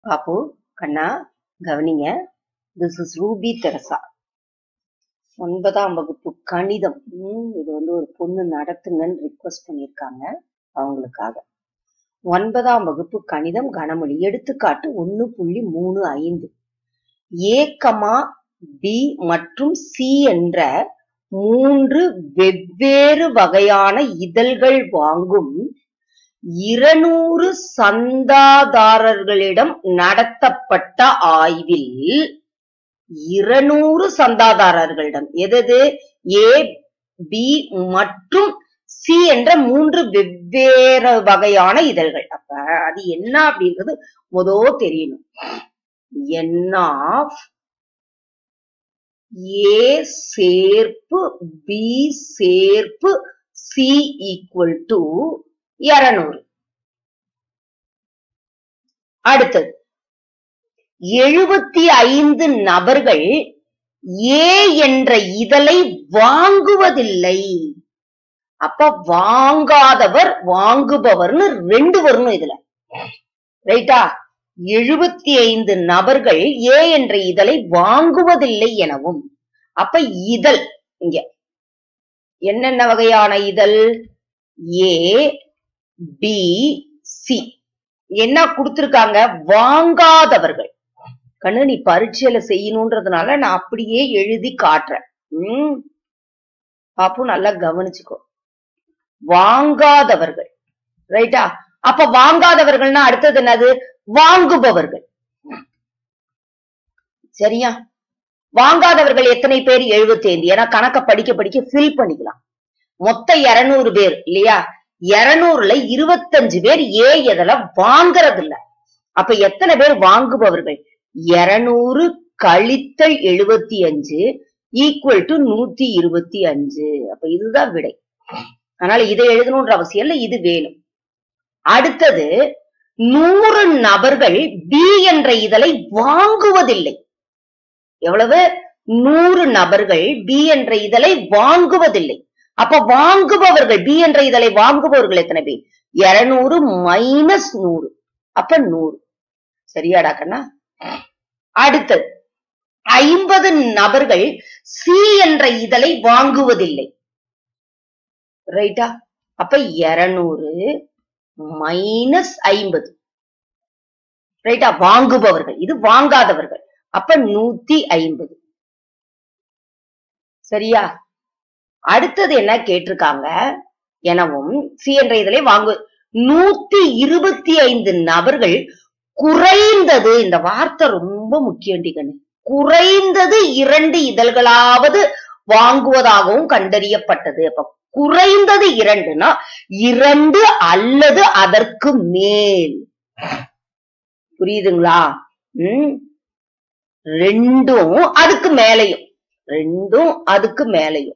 பாப்பு கண்ணா கவனிங்க this is Ruby Teresa ஒன்பதாம் வகுப்பு கணிதம் ம், இது வந்து ஒரு பொண்ணு நடத்துங்கன்னு ரிக்வஸ்ட் பண்ணியிருக்காங்க அவங்களுக்காக ஒன்பதாம் வகுப்பு கணிதம் கனமொழி எடுத்துக்காட்டு ஒண்ணு புள்ளி மூணு ஐந்து ஏக்கமா பி மற்றும் சி என்ற மூன்று வெவ்வேறு வகையான இதழ்கள் வாங்கும் இருநூறு சந்தாதாரர்களிடம் நடத்தப்பட்ட ஆய்வில் இருநூறு சந்தாதாரர்களிடம் எதது ஏ பி மற்றும் சி என்ற மூன்று வெவ்வேறு வகையான இதழ்கள் அப்ப அது என்ன அப்படின்றது முதோ தெரியணும் என் ஆஃப் ஏ சேர்ப்பு பி சேர்ப்பு சி ஈக்குவல் டு இருநூறு அடுத்தது எழுபத்தி ஐந்து நபர்கள் ஏ என்ற இதழை வாங்குவதில்லை அப்ப வாங்காதவர் வாங்குபவர்னு ரெண்டு வரணும் இதுல ரைட்டா எழுபத்தி ஐந்து நபர்கள் ஏ என்ற இதழை வாங்குவதில்லை எனவும் அப்ப இதழ் இங்க என்னென்ன வகையான இதழ் ஏ பி சி என்ன கொடுத்திருக்காங்க வாங்காதவர்கள் கண்ணு நீ பரீட்சையில செய்யணும்ன்றதுனால நான் அப்படியே எழுதி காட்டுறேன் உம் பாப்பு நல்லா கவனிச்சுக்கோ வாங்காதவர்கள் ரைட்டா அப்ப வாங்காதவர்கள்னா அடுத்தது என்னது வாங்குபவர்கள் சரியா வாங்காதவர்கள் எத்தனை பேர் எழுபத்தி ஐந்து ஏன்னா கணக்க படிக்க படிக்க ஃபில் பண்ணிக்கலாம் மொத்தம் இருநூறு பேர் இல்லையா இருநூறுல இருபத்தஞ்சு பேர் ஏ எதில் வாங்குறது இல்ல அப்ப எத்தனை பேர் வாங்குபவர்கள் இருநூறு கழித்தல் எழுபத்தி அஞ்சு ஈக்குவல் டு நூத்தி இருபத்தி அஞ்சு அப்ப இதுதான் விடை அதனால இதை எழுதணும்ன்ற அவசியம் இல்ல இது வேணும் அடுத்தது நூறு நபர்கள் பி என்ற இதழை வாங்குவதில்லை எவ்வளவு நூறு நபர்கள் பி என்ற இதழை வாங்குவதில்லை அப்ப வாங்குபவர்கள் பி என்ற இதழை வாங்குபவர்கள் எத்தனை பேர் இருநூறு மைனஸ் நூறு அப்ப நூறு சரியாடா கண்ணா அடுத்தது ஐம்பது நபர்கள் சி என்ற இதழை வாங்குவதில்லை ரைட்டா அப்ப இருநூறு மைனஸ் ஐம்பது ரைட்டா வாங்குபவர்கள் இது வாங்காதவர்கள் அப்ப நூத்தி ஐம்பது சரியா அடுத்தது என்ன கேட்டிருக்காங்க எனவும் சி என்ற இதழை வாங்கு நூத்தி இருபத்தி ஐந்து நபர்கள் குறைந்தது இந்த வார்த்தை ரொம்ப முக்கியம் கண்ணு குறைந்தது இரண்டு இதழ்களாவது வாங்குவதாகவும் கண்டறியப்பட்டது அப்ப குறைந்தது இரண்டுனா இரண்டு அல்லது அதற்கு மேல் புரியுதுங்களா உம் ரெண்டும் அதுக்கு மேலையும் ரெண்டும் அதுக்கு மேலையும்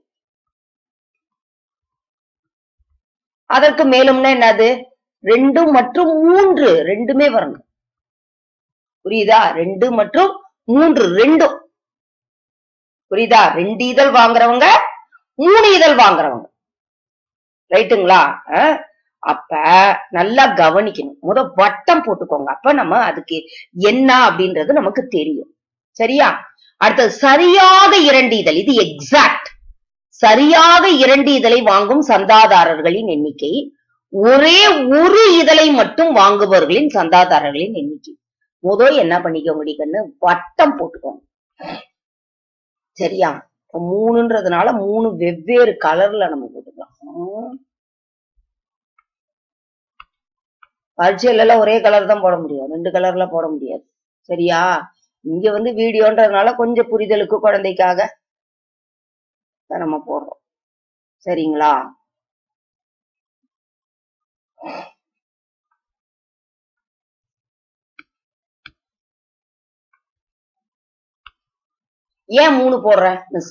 அதற்கு மேலும்னா என்னது ரெண்டு மற்றும் மூன்று ரெண்டுமே வரணும் புரியுதா ரெண்டு மற்றும் மூன்று ரெண்டும் புரியுதா ரெண்டு இதழ் வாங்குறவங்க மூணு இதழ் வாங்குறவங்க ரைட்டுங்களா அஹ்? அப்ப நல்லா கவனிக்கணும் முத வட்டம் போட்டுக்கோங்க அப்ப நம்ம அதுக்கு என்ன அப்படின்றது நமக்கு தெரியும் சரியா அடுத்தது சரியாக இரண்டு இதழ் இது எக்ஸாக்ட் சரியாக இரண்டு இதழை வாங்கும் சந்தாதாரர்களின் எண்ணிக்கை ஒரே ஒரு இதழை மட்டும் வாங்குபவர்களின் சந்தாதாரர்களின் எண்ணிக்கை முதல் என்ன பண்ணிக்க முடியுங்கன்னு வட்டம் போட்டுக்கோங்க சரியா இப்ப மூணுன்றதுனால மூணு வெவ்வேறு கலர்ல நம்ம போட்டுக்கலாம் உம். பரீட்சையில எல்லாம் ஒரே கலர் தான் போட முடியும் ரெண்டு கலர்ல போட முடியாது சரியா இங்க வந்து வீடியோன்றதுனால கொஞ்சம் புரிதலுக்கு குழந்தைக்காக தான் நம்ம போடுறோம் சரிங்களா ஏன் மூணு போடுறேன் miss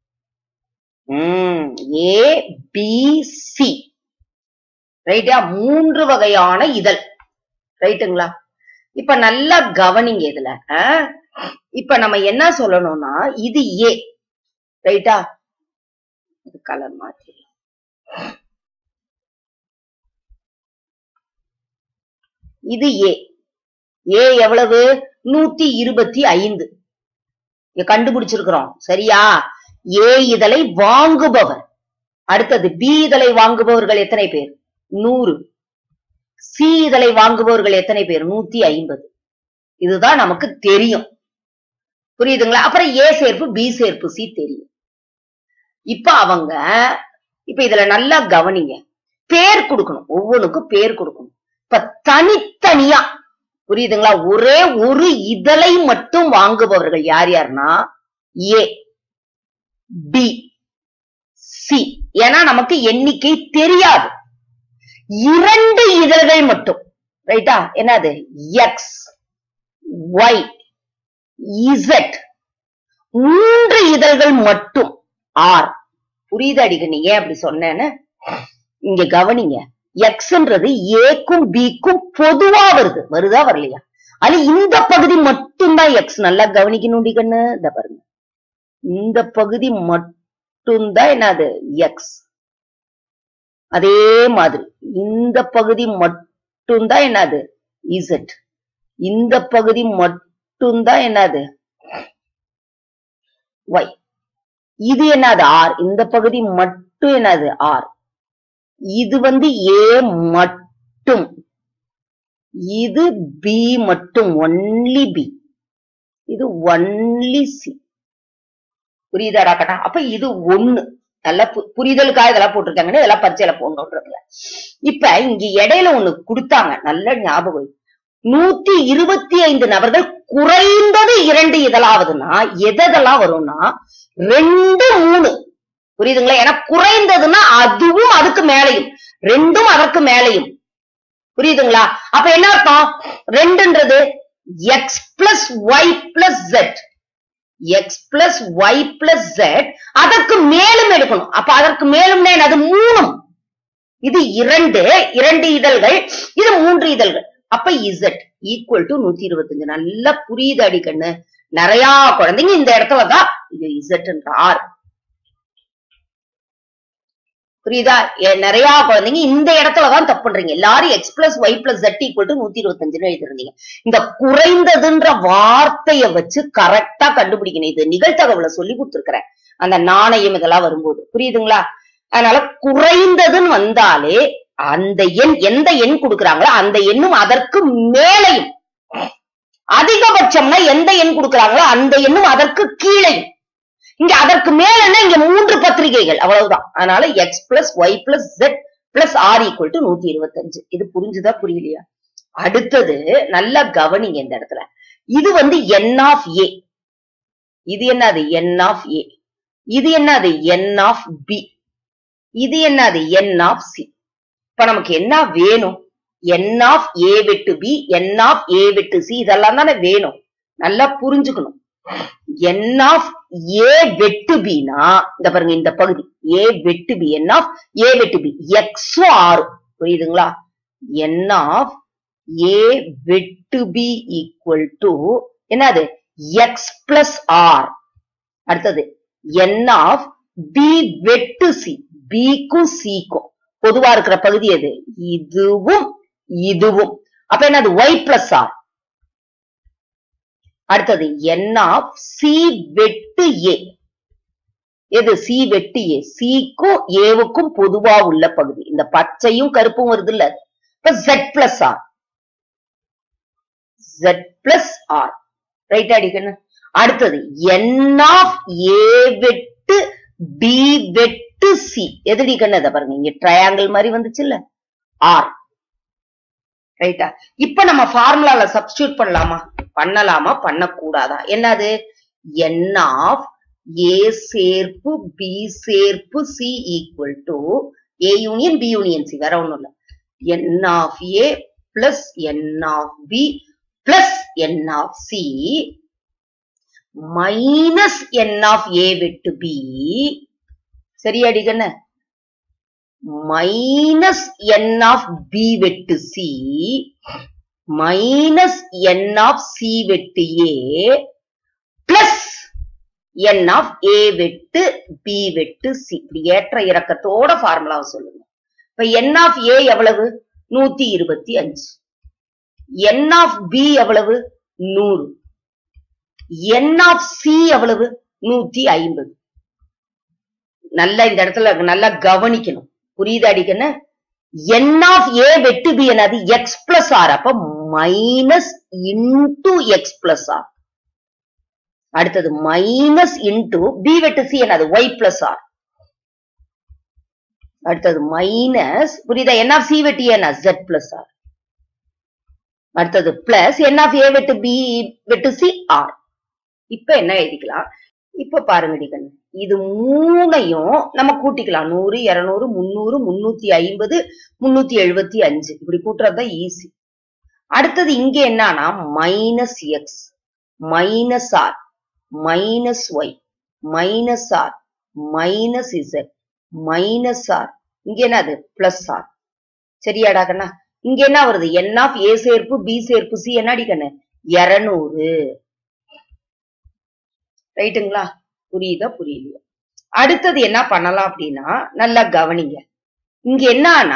um A B C ரைட்டா மூன்று வகையான இதழ் ரைட்டுங்களா இப்ப நல்லா கவனிங்க இதுல ஆ? இப்ப நம்ம என்ன சொல்லணும்னா இது ஏ ரைட்டா இது கலர் மாற்றி இது ஏ ஏ எவ்வளவு நூத்தி இருபத்தி ஐந்து இங்க கண்டுபிடிச்சிருக்கிறோம் சரியா ஏ இதழை வாங்குபவர் அடுத்தது பி இதழை வாங்குபவர்கள் எத்தனை பேர் நூறு சி இதழை வாங்குபவர்கள் எத்தனை பேர் நூத்தி ஐம்பது இதுதான் நமக்கு தெரியும் புரியுதுங்களா அப்புறம் ஏ சேர்ப்பு பி சேர்ப்பு சி தெரியும் இப்ப அவங்க இப்ப இதுல நல்லா கவனிங்க பேர் கொடுக்கணும் ஒவ்வொன்றுக்கும் பேர் கொடுக்கணும் இப்ப தனித்தனியா புரியுதுங்களா ஒரே ஒரு இதழை மட்டும் வாங்குபவர்கள் யார் யாருன்னா ஏ பி சி ஏன்னா நமக்கு எண்ணிக்கை தெரியாது இரண்டு இதழ்கள் மட்டும் ரைட்டா என்னது எக்ஸ் ஒய் இசட் மூன்று இதழ்கள் மட்டும் ஆர் புரியுது அடிக்க நீ ஏன் அப்படி சொன்னேன்னு இங்க கவனிங்க எக்ஸ்ன்றது ஏக்கும் பிக்கும் பொதுவா வருது வருதா வரலையா அது இந்த பகுதி மட்டும்தான் எக்ஸ் நல்லா கவனிக்கணும் கண்ணு இந்த பாருங்க இந்த பகுதி மட்டும்தான் என்னது எக்ஸ் அதே மாதிரி இந்த பகுதி மட்டும்தான் என்னது இசட் இந்த பகுதி மட்டும்தான் என்னது ஒய் இது என்னது ஆர் இந்த பகுதி மட்டும் என்னது ஆர் இது வந்து ஏ மட்டும் இது பி மட்டும் ஒன்லி பி இது ஒன்லி சி புரியுதாடா கட்டா அப்ப இது ஒண்ணு நல்லா பு- புரிதலுக்காக இதெல்லாம் போட்டிருக்காங்கன்னு இதெல்லாம் பரிச்சையில போடணுன்றதுல இப்ப இங்க இடையில ஒண்ணு கொடுத்தாங்க நல்ல ஞாபகம் வை. நூத்தி இருபத்தி ஐந்து நபர்கள் குறைந்தது இரண்டு இதழாவதுன்னா எதெல்லாம் வரும்னா ரெண்டு மூணு புரியுதுங்களா ஏன்னா குறைந்ததுன்னா அதுவும் அதுக்கு மேலையும் ரெண்டும் அதற்கு மேலையும் புரியுதுங்களா அப்ப என்ன அர்த்தம் ரெண்டுன்றது X plus Y plus Z X plus Y plus Z அதற்கு மேலும் எடுக்கணும் அப்ப அதற்கு மேலும் அது மூணும் இது இரண்டு இரண்டு இதழ்கள் இது மூன்று இதழ்கள் அப்ப இசட் ஈக்குவல் டு நூத்தி இருபத்தஞ்சு நல்லா புரியுது அடிக்கண்ணு நிறைய குழந்தைங்க இந்த இடத்துலதான் இது இசட்ன்ற ஆர் புரியுதா எ- நிறைய குழந்தைங்க இந்த இடத்துலதான் தப்பு பண்றீங்க எல்லாரும் X plus Y plus Z equal to நூத்தி இருபத்தஞ்சுன்னு எழுதிருந்தீங்க இந்த குறைந்ததுன்ற வார்த்தைய வச்சு கரெக்டா கண்டுபிடிக்கணும் இது நிகழ்த்தகவுல சொல்லி கொடுத்துருக்கிறேன் அந்த நாணயம் இதெல்லாம் வரும்போது புரியுதுங்களா அதனால குறைந்ததுன்னு வந்தாலே அந்த எண் எந்த எண் கொடுக்கறாங்களோ அந்த எண்ணும் அதற்கு மேலையும் அதிகபட்சம்னா எந்த எண் கொடுக்கறாங்களோ அந்த எண்ணும் அதற்கு கீழையும் இங்க அதற்கு மேலன்னா இங்க மூன்று பத்திரிகைகள் அவ்வளவுதான் அதனால X plus Y plus Z plus R equal to நூத்தி இருபத்தஞ்சு இது புரிஞ்சுதா புரியலையா அடுத்தது நல்லா கவனிங்க இந்த இடத்துல இது வந்து என் ஆஃப் ஏ இது என்னது என் ஆஃப் ஏ இது என்னது என் ஆஃப் பி இது என்னது என் ஆஃப் சி இப்ப நமக்கு என்ன வேணும் என் ஆஃப் ஏ வெட்டு பி என் ஆஃப் ஏ வெட்டு சி இதெல்லாம் தானே வேணும் நல்லா புரிஞ்சுக்கணும் என் ஆஃப் ஏ வெட்டு பினா இந்த பாருங்க இந்த பகுதி ஏ வெட்டு பி என் ஆஃப் ஏ வெட்டு பி எக்ஸும் ஆறு புரியுதுங்களா என் ஆஃப் ஏ வெட்டு பி ஈக்குவல் டு என்னது எக்ஸ் பிளஸ் ஆர் அடுத்தது என் ஆஃப் பி வெட்டு சி பிக்கும் சிக்கும் பொதுவா இருக்கிற பகுதி எது இதுவும் இதுவும் அப்ப என்னது ஒய் பிளஸ் ஆர் அடுத்தது என் ஆஃப் சி வெட்டு ஏ எது சி வெட்டு ஏ சிக்கும் ஏவுக்கும் பொதுவா உள்ள பகுதி இந்த பச்சையும் கருப்பும் வருது இல்ல இப்ப Z plus R Z plus R right அடிக்கணும் அடுத்தது என் ஆஃப் ஏ வெட்டு பி வெட்டு சி எதுடி கண்ணு அதை பாருங்க இங்க ட்ரையாங்கிள் மாதிரி வந்துச்சு இல்ல ஆர் ரைட்டா இப்ப நம்ம ஃபார்முலால சப்ஸ்டியூட் பண்ணலாமா பண்ணலாமா பண்ணக்கூடாதா என்னது என் ஆஃப் ஏ சேர்ப்பு பி சேர்ப்பு C equal to A union B union C வேற ஒண்ணும் இல்ல n of A plus n of B plus n of C minus n of A வெட்டு பி சரியாடி கண்ணு மைனஸ் என் ஆஃப் பி வெட்டு C minus n of C வெட்டு A plus n of A வெட்டு B வெட்டு C இப்படி ஏற்ற இறக்கத்தோட ஃபார்முலாவை சொல்லுங்க இப்ப என் ஆஃப் ஏ எவ்வளவு நூத்தி இருபத்தி அஞ்சு என் ஆஃப் பி எவ்வளவு நூறு என் ஆஃப் சி எவ்வளவு நூத்தி ஐம்பது நல்லா இந்த இடத்துல நல்லா கவனிக்கணும் புரியுது அடிக்கன்னு என் ஆஃப் ஏ வெட்டு பி என்னது எக்ஸ் பிளஸ் ஆர் அப்ப minus into X plus R அடுத்தது மைனஸ் இன்டு பி வெட்டு சி என்னது ஒய் பிளஸ் ஆர் அடுத்தது மைனஸ் புரியுதா என் ஆஃப் சி வெட்டு என்ன ஜெட் பிளஸ் ஆர் அடுத்தது பிளஸ் என் ஆஃப் ஏ வெட்டு பி வெட்டு சி ஆர் இப்ப என்ன எழுதிக்கலாம் இப்ப பாருங்க டிகன் இது மூணையும் நம்ம கூட்டிக்கலாம் நூறு இருநூறு முந்நூறு முன்னூத்தி ஐம்பது முன்னூத்தி எழுபத்தி அஞ்சு இப்படி கூட்டுறதுதான் ஈஸி அடுத்தது இங்க என்னன்னா minus X minus R minus Y minus R minus Z minus R இங்க என்னது பிளஸ் ஆர் சரியாடா கண்ணா இங்க என்ன வருது என் ஆஃப் ஏ சேர்ப்பு பி சேர்ப்பு சி என்ன அடிக்கண்ணு இருநூறு ரைட்டுங்களா புரியுதா புரியலையா அடுத்தது என்ன பண்ணலாம் அப்படின்னா நல்லா கவனிங்க இங்க என்னன்னா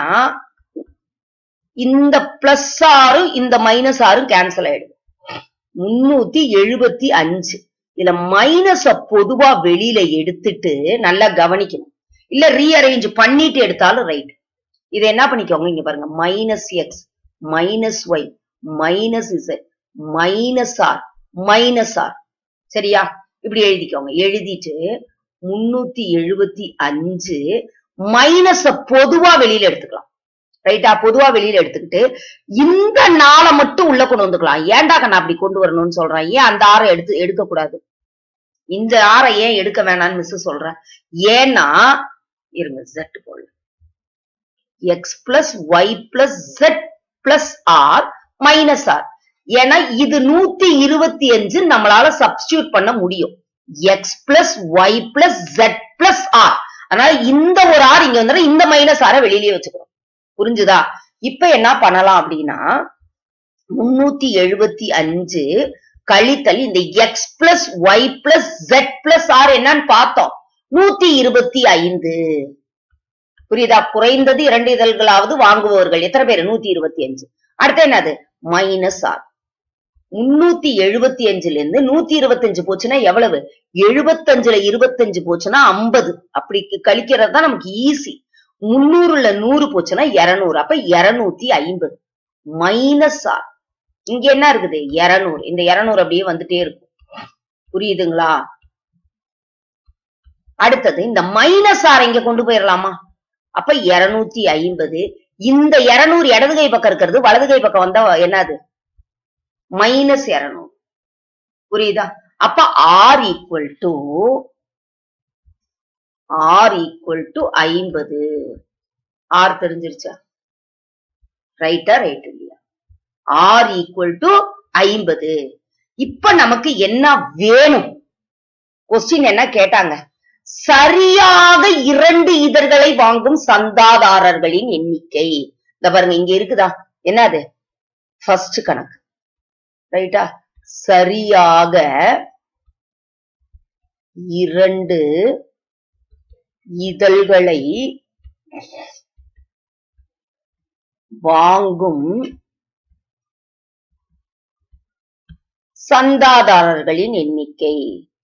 இந்த பிளஸ் ஆறும் இந்த மைனஸ் ஆறும் கேன்சல் ஆயிடுது முன்னூத்தி எழுபத்தி அஞ்சு இதுல மைனஸ பொதுவா வெளியில எடுத்துட்டு நல்லா கவனிக்கணும் இல்ல ரீஅரேஞ்ச் பண்ணிட்டு எடுத்தாலும் ரைட் இதை என்ன பண்ணிக்கோங்க இங்க பாருங்க minus X minus Y minus Z minus R minus R சரியா இப்படி எழுதிக்கோங்க எழுதிட்டு முன்னூத்தி எழுபத்தி அஞ்சு மைனஸ பொதுவா வெளியில எடுத்துக்கலாம் ரைட்டா பொதுவா வெளியில எடுத்துக்கிட்டு இந்த நாளை மட்டும் உள்ள கொண்டு வந்துக்கலாம் ஏன்டா நான் அப்படி கொண்டு வரணும்னு சொல்றேன் ஏன் அந்த ஆறை எடுத்து எடுக்க கூடாது இந்த ஆறை ஏன் எடுக்க வேணாம்னு மிஸ் சொல்றேன் ஏன்னா இருங்க ஜெட் போல X plus Y plus Z plus R minus R ஏன்னா இது நூத்தி இருபத்தி அஞ்சு நம்மளால சப்ஸ்டியூட் பண்ண முடியும் X plus Y plus Z plus R அதனால இந்த ஒரு ஆர் இங்க வந்து இந்த மைனஸ் ஆரை வெளியிலேயே வச்சுக்கிறோம் புரிஞ்சுதா இப்ப என்ன பண்ணலாம் அப்படின்னா முன்னூத்தி எழுபத்தி அஞ்சு கழித்தல் இந்த X plus Y plus Z plus R என்னன்னு பார்த்தோம் நூத்தி இருபத்தி ஐந்து புரியுதா குறைந்தது இரண்டு இதழ்களாவது வாங்குபவர்கள் எத்தனை பேர் நூத்தி இருபத்தி அஞ்சு அடுத்து என்னது மைனஸ் ஆர் முன்னூத்தி எழுபத்தி அஞ்சுல இருந்து நூத்தி இருபத்தஞ்சு போச்சுன்னா எவ்வளவு எழுபத்தஞ்சுல இருபத்தஞ்சு போச்சுன்னா ஐம்பது அப்படி கழிக்கிறது தான் நமக்கு ஈஸி முன்னூறுல நூறு போச்சுன்னா இருநூறு அப்ப இருநூத்தி ஐம்பது மைனஸ் ஆர் இங்க என்ன இருக்குது இருநூறு இந்த இருநூறு அப்படியே வந்துட்டே இருக்கும் புரியுதுங்களா அடுத்தது இந்த மைனஸ் ஆர் இங்க கொண்டு போயிடலாமா அப்ப இருநூத்தி ஐம்பது இந்த இருநூறு இடது கை பக்கம் இருக்கிறது வலது கை பக்கம் வந்தா என்னது மைனஸ் இருநூறு புரியுதா அப்ப R equal to R equal to ஐம்பது ஆர் தெரிஞ்சிருச்சா ரைட்டா ரைட் இல்லையா ஆர் ஈக்குவல் டு ஐம்பது இப்ப நமக்கு என்ன வேணும் கொஸ்டின் என்ன கேட்டாங்க சரியாக இரண்டு இதழ்களை வாங்கும் சந்தாதாரர்களின் எண்ணிக்கை இந்த பாருங்க இங்க இருக்குதா என்னது ஃபர்ஸ்ட் கணக்கு ரைட்டா சரியாக இரண்டு இதழ்களை வாங்கும் சந்தாதாரர்களின் எண்ணிக்கை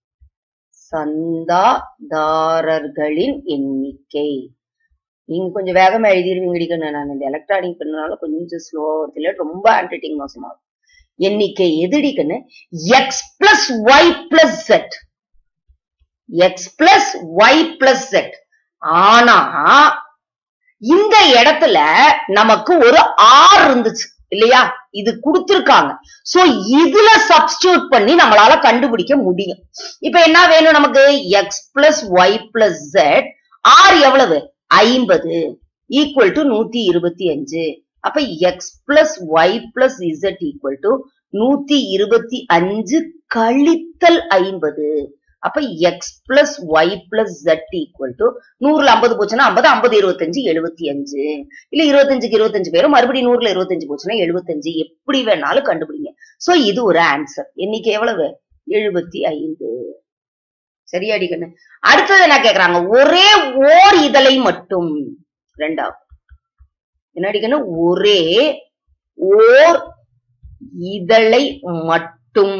சந்தாதாரர்களின் எண்ணிக்கை நீங்க கொஞ்சம் வேகமா எழுதிருவீங்க நான் இந்த எலக்ட்ரானிக் பண்ணனால கொஞ்சம் ஸ்லோவா வருது ரொம்ப ஹேண்ட் ரைட்டிங் மோசமாகும் எண்ணிக்கை எதிரிக்கன்னு X plus Y plus Z X plus Y plus Z ஆனா இந்த இடத்துல நமக்கு ஒரு ஆர் இருந்துச்சு இல்லையா இது கொடுத்திருக்காங்க சோ இதுல சப்ஸ்டியூட் பண்ணி நம்மளால கண்டுபிடிக்க முடியும் இப்ப என்ன வேணும் நமக்கு X plus Y plus Z R எவ்வளவு ஐம்பது ஈக்குவல் டு நூத்தி இருபத்தி அஞ்சு அப்ப X plus Y plus Z equal to நூத்தி இருபத்தி அஞ்சு கழித்தல் ஐம்பது அப்ப X plus Y plus Z equal to நூறுல ஐம்பது போச்சுன்னா ஐம்பது ஐம்பது இருபத்தஞ்சு எழுபத்தி அஞ்சு இல்ல இருபத்தஞ்சுக்கு இருபத்தஞ்சு பேரும் மறுபடியும் நூறுல இருபத்தஞ்சு போச்சுன்னா எழுபத்தஞ்சு எப்படி வேணாலும் கண்டுபிடிங்க சோ இது ஒரு ஆன்சர் எண்ணிக்கை எவ்வளவு எழுபத்தி ஐந்து சரியாடி கண்ணு அடுத்தது என்ன கேக்குறாங்க ஒரே ஓர் இதழை மட்டும் ரெண்டாவது என்ன அடிக்கணும் ஒரே ஓர் இதழை மட்டும்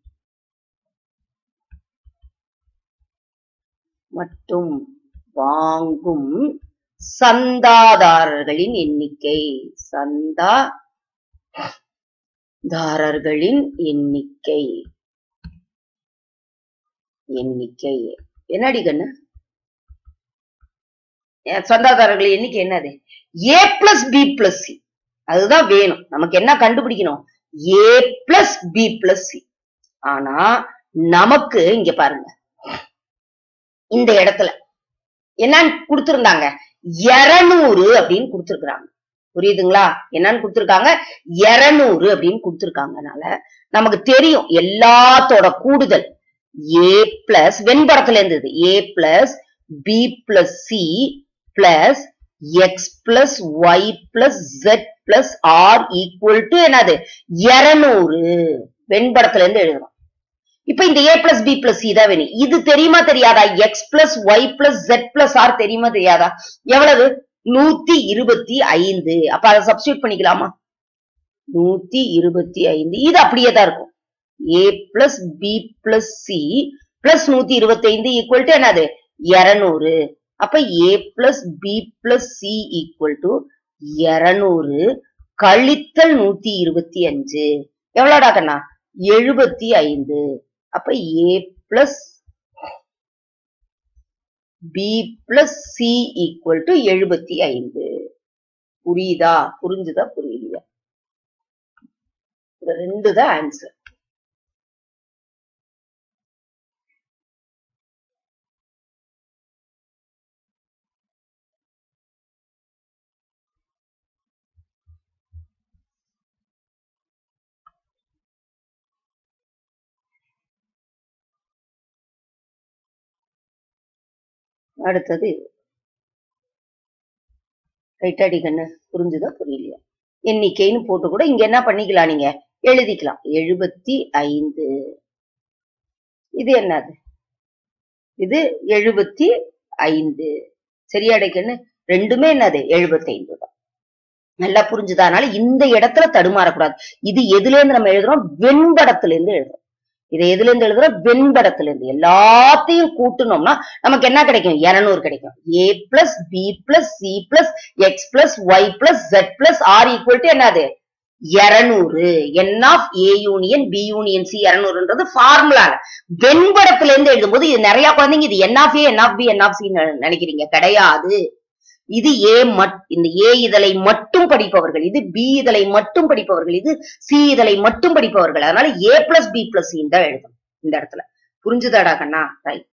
மட்டும் வாங்கும் சந்தாதாரர்களின் எண்ணிக்கை சந்தா தாரர்களின் எண்ணிக்கை எண்ணிக்கை என்னடி கண்ணு என் சந்தாதாரர்கள் எண்ணிக்கை என்னது A plus B plus C அதுதான் வேணும் நமக்கு என்ன கண்டுபிடிக்கணும் A plus B plus C ஆனா நமக்கு இங்க பாருங்க இந்த இடத்துல என்னன்னு கொடுத்திருந்தாங்க இருநூறு அப்படின்னு கொடுத்திருக்காங்க புரியுதுங்களா என்னன்னு கொடுத்திருக்காங்க இருநூறு அப்படின்னு கொடுத்திருக்காங்கனால நமக்கு தெரியும் எல்லாத்தோட கூடுதல் ஏ பிளஸ் வெண்படத்துல இருந்தது A plus B plus C plus X plus Y plus Z plus R equal to என்னது இருநூறு வெண்படத்துல இருந்து எழுதுறோம் இப்ப இந்த A plus B plus C தான் வேணும் இது தெரியுமா தெரியாதா X plus Y plus Z plus R தெரியுமா தெரியாதா எவ்வளவு நூத்தி இருபத்தி ஐந்து அப்ப அதை சப்ஸ்டியூட் பண்ணிக்கலாமா நூத்தி இருபத்தி ஐந்து இது அப்படியே தான் இருக்கும் A plus B plus C plus நூத்தி இருபத்தி ஐந்து ஈக்குவல் டு என்னது இருநூறு அப்ப A plus B plus C equal to இருநூறு கழித்தல் நூத்தி இருபத்தி அஞ்சு எவ்வளோடா கண்ணா எழுபத்தி ஐந்து அப்ப A plus B plus C equal to எழுபத்தி ஐந்து புரியுதா புரிஞ்சுதா புரியலையா இந்த ரெண்டு தான் ஆன்சர் அடுத்தது இது ரைட்டாடி கண்ணு புரிஞ்சுதா புரியலையா எண்ணிக்கைன்னு போட்டு கூட இங்க என்ன பண்ணிக்கலாம் நீங்க எழுதிக்கலாம் எழுபத்தி ஐந்து இது என்னது இது எழுபத்தி ஐந்து சரியாடை கண்ணு ரெண்டுமே என்னது எழுபத்தி ஐந்து தான் நல்லா புரிஞ்சுதா அதனால இந்த இடத்துல தடுமாறக்கூடாது இது எதுல இருந்து நம்ம எழுதுறோம் வெண்படத்துல இருந்து எழுதுறோம் இதை எதுல இருந்து எழுதுறோம் வெண்படத்துல இருந்து எல்லாத்தையும் கூட்டணும்னா நமக்கு என்ன கிடைக்கும் இருநூறு கிடைக்கும் A plus B plus C plus X plus Y plus Z plus R equal to என்னது இருநூறு n of A union B union C இருநூறுன்றது ஃபார்முலால வெண்படத்துல இருந்து எழுதும்போது இது நிறைய குழந்தைங்க இது n of A n of B n of C நினைக்கிறீங்க கிடையாது இது ஏ மட் இந்த ஏ இதழை மட்டும் படிப்பவர்கள் இது பி இதழை மட்டும் படிப்பவர்கள் இது சி இதழை மட்டும் படிப்பவர்கள் அதனால A plus B plus C தான் எழுதணும் இந்த இடத்துல புரிஞ்சுதாடா கண்ணா ரைட்